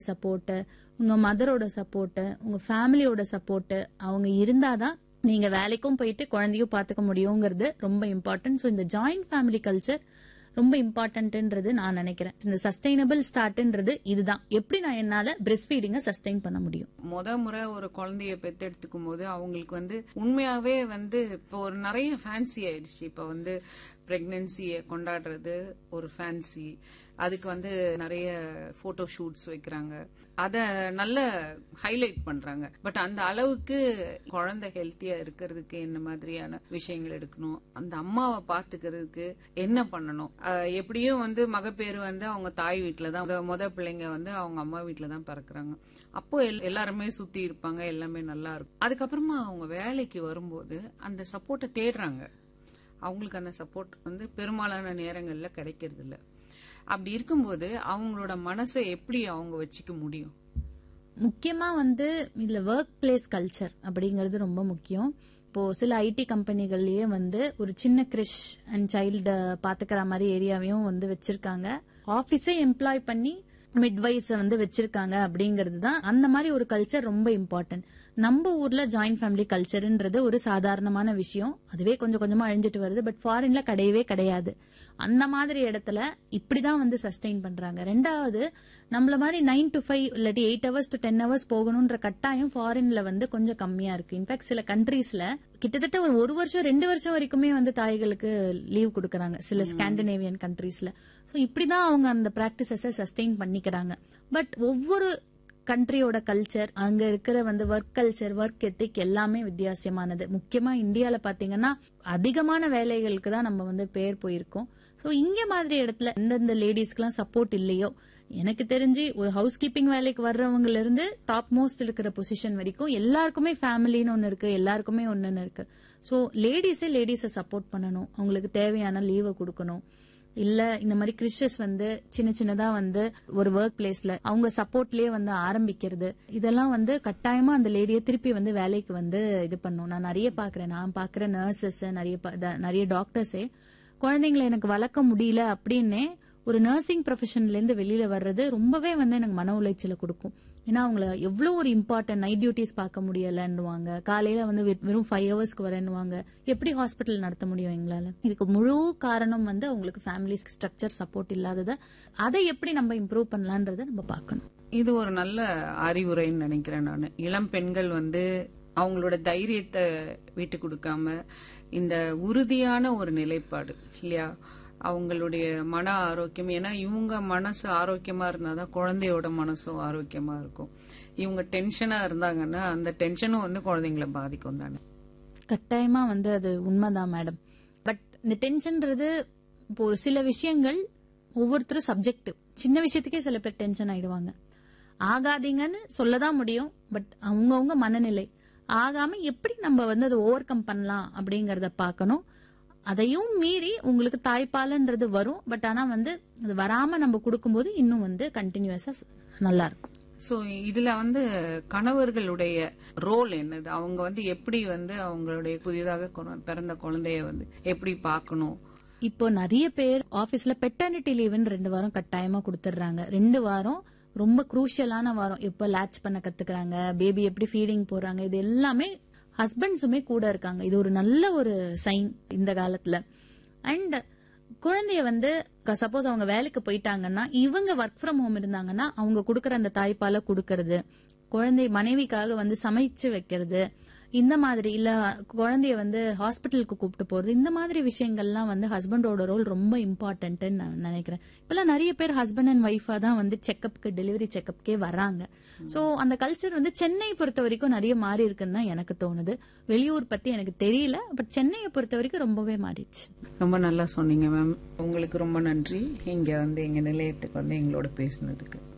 support உங்க மதரோட support உங்க ஃபேமிலியோட சப்போர்ட்டு அவங்க இருந்தாதான் நீங்க வேலைக்கும் போயிட்டு குழந்தையும் பாத்துக்க முடியுங்கிறது ரொம்ப இம்பார்ட்டன்ட் ஸோ இந்த ஜாயிண்ட் ஃபேமிலி கல்ச்சர் ரொம்ப இம்பார்ட்டன்ட்ன்றது நான் நினைக்கிறேன் இந்த சஸ்டைனபிள் ஸ்டார்ட்ன்றது இதுதான் எப்படி நான் என்னால பிரெஸ்ட் ஃபீடிங்கை சஸ்டைன் பண்ண முடியும் முத முறை ஒரு குழந்தைய பெத்தெடுத்துக்கும் போது அவங்களுக்கு வந்து உண்மையாவே வந்து இப்போ ஒரு நிறைய ஃபேன்சி ஆயிடுச்சு இப்ப வந்து பிரெக்னன்சியை கொண்டாடுறது ஒரு ஃபேன்சி அதுக்கு வந்து நிறைய போட்டோ ஷூட்ஸ் வைக்கிறாங்க அத நல்ல ஹைலைட் பண்றாங்க பட் அந்த அளவுக்கு குழந்தை ஹெல்த்தியா இருக்கிறதுக்கு என்ன மாதிரியான விஷயங்கள் எடுக்கணும் அந்த அம்மாவை பாத்துக்கிறதுக்கு என்ன பண்ணணும் அஹ் எப்படியும் வந்து மகப்பேறு வந்து அவங்க தாய் வீட்டுல தான் முத- முத பிள்ளைங்க வந்து அவங்க அம்மா வீட்டுல தான் பிறக்குறாங்க அப்போ எல்- எல்லாருமே சுத்தி இருப்பாங்க எல்லாமே நல்லா இருக்கும் அதுக்கப்புறமா அவங்க வேலைக்கு வரும்போது அந்த சப்போர்ட்டை தேடுறாங்க அவங்களுக்கு அந்த சப்போர்ட் வந்து பெரும்பாலான நேரங்கள்ல கிடைக்கிறது இல்ல அப்படி இருக்கும்போது அவங்களோட மனசை எப்படி அவங்க வச்சுக்க முடியும் முக்கியமா வந்து இதுல ஒர்க் பிளேஸ் கல்ச்சர் அப்படிங்கிறது ரொம்ப முக்கியம் இப்போ சில ஐடி கம்பெனிகள்லயே வந்து ஒரு சின்ன கிரிஷ் அண்ட் சைல்டு பாத்துக்கிற மாதிரி ஏரியாவையும் வந்து வச்சிருக்காங்க ஆபீஸே எம்ப்ளாய் பண்ணி மிட்வைஃப்ஸை வந்து வச்சிருக்காங்க அப்படிங்கிறது தான் அந்த மாதிரி ஒரு கல்ச்சர் ரொம்ப இம்பார்ட்டன்ட் நம்ம ஊர்ல ஜாயிண்ட் ஃபேமிலி கல்ச்சர்ன்றது ஒரு சாதாரணமான விஷயம் அதுவே கொஞ்சம் கொஞ்சமா அழிஞ்சிட்டு வருது பட் ஃபாரின்ல கிடையவே கிடையாது அந்த மாதிரி இடத்துல இப்படிதான் வந்து சஸ்டெயின் பண்றாங்க ரெண்டாவது நம்மள மாதிரி நைன் டு ஃபைவ் இல்லாட்டி eight hours to ten hours போகணுன்ற கட்டாயம் ஃபாரின்ல வந்து கொஞ்சம் கம்மியா இருக்கு இன்ஃபேக்ட் சில கண்ட்ரீஸ்ல கிட்டத்தட்ட ஒரு ஒரு வருஷம் ரெண்டு வருஷம் வரைக்குமே வந்து தாய்களுக்கு லீவ் கொடுக்கறாங்க சில ஸ்காண்டினேவியன் கண்ட்ரீஸ்ல ஸோ இப்படிதான் அவங்க அந்த பிராக்டிசஸை சஸ்டெயின் பண்ணிக்கிறாங்க பட் ஒவ்வொரு கண்ட்ரியோட கல்ச்சர் அங்க இருக்கிற வந்து ஒர்க் கல்ச்சர் ஒர்க் எத்திக் எல்லாமே வித்தியாசமானது முக்கியமா இந்தியால பாத்தீங்கன்னா அதிகமான வேலைகளுக்கு தான் நம்ம வந்து பேர் போயிருக்கோம் ஸோ இங்க மாதிரி இடத்துல எந்தெந்த லேடிஸ்க்குலாம் சப்போர்ட் இல்லையோ எனக்கு தெரிஞ்சு ஒரு ஹவுஸ் கீப்பிங் வேலைக்கு வர்றவங்கல இருந்து டாப் மோஸ்ட் இருக்கிற பொசிஷன் வரைக்கும் எல்லாருக்குமே ஃபேமிலின்னு ஒன்னு இருக்கு எல்லாருக்குமே ஒன்னு இருக்கு ஸோ லேடிஸே லேடிஸை சப்போர்ட் பண்ணணும் அவங்களுக்கு தேவையான லீவை கொடுக்கணும் இல்ல இந்த மாதிரி கிறிஸ்டஸ் வந்து சின்ன சின்னதா வந்து ஒரு ஒர்க் பிளேஸ்ல அவங்க சப்போர்ட்லயே வந்து ஆரம்பிக்கிறது இதெல்லாம் வந்து கட்டாயமா அந்த லேடியை திருப்பி வந்து வேலைக்கு வந்து இது பண்ணும் நான் நிறைய பாக்குறேன் நான் பாக்குற நர்சஸ் நிறைய பா- த- நிறைய டாக்டர்ஸே குழந்தைங்களை எனக்கு வளர்க்க முடியல அப்படின்னே ஒரு நர்சிங் ப்ரொஃபஷன்ல இருந்து வெளியில வர்றது ரொம்பவே வந்து எனக்கு மன உளைச்சலை கொடுக்கும் ஏன்னா அவங்கள எவ்வளவு ஒரு இம்பார்ட்டன்ட் நைட் டியூட்டிஸ் பார்க்க முடியலன்னுவாங்க காலையில வந்து வெ- வெறும் ஃபைவ் ஹவர்ஸ்க்கு வரேன்னுவாங்க எப்படி ஹாஸ்பிட்டல் நடத்த முடியும் எங்களால இதுக்கு முழு காரணம் வந்து அவங்களுக்கு ஃபேமிலி ஸ்ட்ரக்சர் சப்போர்ட் இல்லாதத அதை எப்படி நம்ம இம்ப்ரூவ் பண்ணலான்றதை நம்ம பார்க்கணும் இது ஒரு நல்ல அறிவுரைன்னு நினைக்கிறேன் நான் இளம் பெண்கள் வந்து அவங்களோட தைரியத்தை விட்டு கொடுக்காம இந்த உறுதியான ஒரு நிலைப்பாடு இல்லையா அவங்களுடைய மன ஆரோக்கியம் ஏன்னா இவங்க மனசு ஆரோக்கியமா இருந்தாதான் குழந்தையோட மனசும் ஆரோக்கியமா இருக்கும் இவங்க டென்ஷனா இருந்தாங்கன்னா அந்த டென்ஷனும் வந்து குழந்தைங்களை பாதிக்கும் தானே கட்டாயமா வந்து அது உண்மைதான் மேடம் பட் இந்த டென்ஷன்ன்றது இப்போ ஒரு சில விஷயங்கள் ஒவ்வொருத்தரும் சப்ஜெக்டிவ் சின்ன விஷயத்துக்கே சில பேர் டென்ஷன் ஆயிடுவாங்க ஆகாதீங்கன்னு சொல்லதான் முடியும் பட் அவங்கவுங்க மனநிலை ஆகாம எப்படி நம்ம வந்து அதை ஓவர் கம் பண்ணலாம் அப்படிங்கறத பார்க்கணும் அதையும் மீறி உங்களுக்கு தாய்ப்பாலுன்றது வரும் பட் ஆனா வந்து அது வராம நம்ம கொடுக்கும்போது இன்னும் வந்து கண்டினியூஸா நல்லா இருக்கும் சோ இதுல வந்து கணவர்களுடைய ரோல் என்னது அவங்க வந்து எப்படி வந்து அவங்களுடைய புதிதாக கொ- பிறந்த குழந்தைய வந்து எப்படி பார்க்கணும் இப்போ நிறைய பேர் ஆபீஸ்ல பெட்டர்னிட்டி லீவுன்னு ரெண்டு வாரம் கட்டாயமா கொடுத்துடுறாங்க ரெண்டு வாரம் ரொம்ப குரூஷியலான வாரம் எப்ப லேட்ச் பண்ண கத்துக்கிறாங்க பேபி எப்படி ஃபீடிங் போறாங்க இது எல்லாமே ஹஸ்பண்ட்ஸுமே கூட இருக்காங்க இது ஒரு நல்ல ஒரு சைன் இந்த காலத்துல அண்ட் குழந்தைய வந்து சப்போஸ் அவங்க வேலைக்கு போயிட்டாங்கன்னா இவங்க ஒர்க் ஃப்ரம் ஹோம் இருந்தாங்கன்னா அவங்க கொடுக்கற அந்த தாய்ப்பாலை கொடுக்கறது குழந்தை மனைவிக்காக வந்து சமைச்சு வைக்கிறது இந்த மாதிரி இல்ல குழந்தைய வந்து ஹாஸ்பிட்டலுக்கு கூப்பிட்டு போறது இந்த மாதிரி விஷயங்கள்லாம் வந்து ஹஸ்பண்டோட ரோல் ரொம்ப இம்பார்ட்டன்ட்னு நான் நினைக்கிறேன் இப்பெல்லாம் நிறைய பேர் ஹஸ்பண்ட் அண்ட் ஒய்ஃபா தான் வந்து செக்கப்க்கு டெலிவரி செக்கப்க்கே வராங்க சோ அந்த கல்ச்சர் வந்து சென்னை பொறுத்த வரைக்கும் நிறைய மாறி இருக்குன்னு தான் எனக்கு தோணுது வெளியூர் பத்தி எனக்கு தெரியல பட் சென்னையை பொறுத்த வரைக்கும் ரொம்பவே மாறிடுச்சு ரொம்ப நல்லா சொன்னீங்க மேம் உங்களுக்கு ரொம்ப நன்றி இங்க வந்து எங்க நிலையத்துக்கு வந்து எங்களோட பேசினதுக்கு